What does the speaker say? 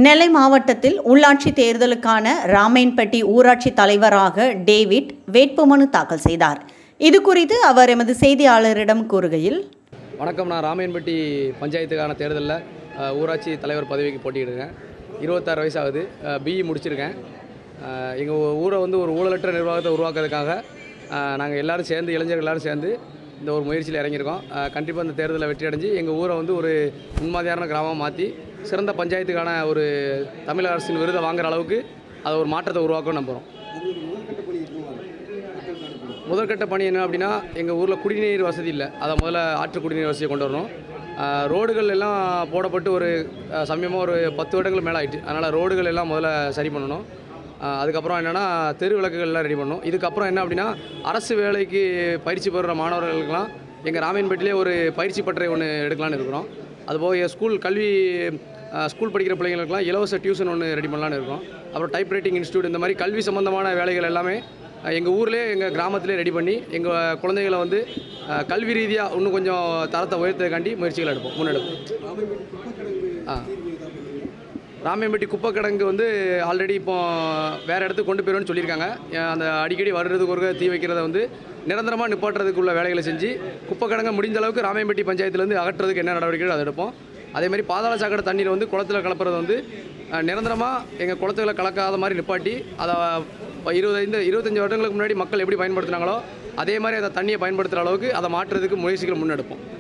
நெல்லை மாவட்டத்தில் உள்ளாட்சி தேர்தலுக்கான ராமேன்பட்டி ஊராட்சி தலைவராக டேவிட் வேட்புமனு தாக்கல் செய்தார் இது குறித்து அவர் எமது செய்தியாளரிடம் கூறுகையில் வணக்கம் நான் ராமையன்பட்டி பஞ்சாயத்துக்கான தேர்தலில் அஹ், ஊராட்சி தலைவர் பதவிக்கு போட்டியிடுறேன் இருபத்தாறு வயசு ஆகுது பிஇ முடிச்சிருக்கேன் எங்கள் ஊரை வந்து ஒரு ஊழலற்ற நிர்வாகத்தை உருவாக்குறதுக்காக நாங்கள் எல்லாரும் சேர்ந்து இளைஞர்கள் எல்லாரும் சேர்ந்து இந்த ஒரு முயற்சியில் இறங்கியிருக்கோம் கண்டிப்பாக இந்த தேர்தலில் வெற்றி அடைஞ்சு எங்கள் ஊரை வந்து ஒரு முன்மாதிரியான கிராமமாக மாற்றி சிறந்த பஞ்சாயத்துக்கான ஒரு தமிழக அரசின் விருதை வாங்குற அளவுக்கு அதை ஒரு மாற்றத்தை உருவாக்க நம்புகிறோம் முதற்கட்ட பணி என்ன அப்படின்னா எங்கள் ஊரில் குடிநீர் வசதி இல்லை அதை முதல்ல ஆற்று குடிநீர் வசதியை கொண்டு வரணும் ஆஹ் ரோடுகள் எல்லாம் போடப்பட்டு ஒரு சமயமாக ஒரு பத்து வருடங்கள் மேலே ஆயிட்டு அதனால் ரோடுகள் எல்லாம் முதல்ல சரி பண்ணணும் ஆஹ் அதுக்கப்புறம் என்னென்னா தெரு விளக்குகள்லாம் ரெடி பண்ணணும் இதுக்கப்புறம் என்ன அப்படின்னா அரசு வேலைக்கு பயிற்சி பெறுற மாணவர்களுக்கெல்லாம் எங்கள் ராமீன்பட்டிலே ஒரு பயிற்சி பட்டறை ஒன்று எடுக்கலான்னு இருக்கிறோம் அதுபோக ஸ்கூல் கல்வி ஆஹ் ஸ்கூல் படிக்கிற பிள்ளைங்களுக்குலாம் இலவச டியூஷன் ஒன்று ரெடி பண்ணலான்னு இருக்கோம் அப்புறம் டைப் ரைட்டிங் இன்ஸ்டியூட் இந்த மாதிரி கல்வி சம்மந்தமான வேலைகள் எல்லாமே எங்கள் ஊர்லேயே எங்கள் கிராமத்திலே ரெடி பண்ணி எங்கள் குழந்தைகளை வந்து அஹ், கல்வி ரீதியாக இன்னும் கொஞ்சம் தரத்தை உயர்த்ததுக்காண்டி முயற்சிகள் எடுப்போம் முன்னெடுப்போம் ஆ ராமியம்பட்டி குப்பை கிடங்கு வந்து ஆல்ரெடி இப்போ வேறு இடத்துக்கு கொண்டு போயிடும்னு சொல்லியிருக்காங்க அஹ், அந்த அடிக்கடி வர்றதுக்கு ஒரு தீ வைக்கிறத வந்து நிரந்தரமாக நிப்பாட்டுறதுக்குள்ள வேலைகளை செஞ்சு குப்பை கிடங்க முடிஞ்ச அளவுக்கு ராமியம்பட்டி பஞ்சாயத்துலேருந்து அகற்றுறதுக்கு என்ன நடவடிக்கைகள் அதை எடுப்போம் அதே மாதிரி பாதாள சாக்கடை தண்ணீர் வந்து குளத்துல கலப்புறது வந்து நிரந்தரமாக எங்கள் குளத்துல கலக்காத மாதிரி நிப்பாட்டி அதை இப்போ இருபத்தைந்து இருபத்தஞ்சி வருடங்களுக்கு முன்னாடி மக்கள் எப்படி பயன்படுத்தினாங்களோ அதே மாதிரி அந்த தண்ணியை பயன்படுத்துகிற அளவுக்கு அதை மாற்றுறதுக்கு முயற்சிகள் முன்னெடுப்போம்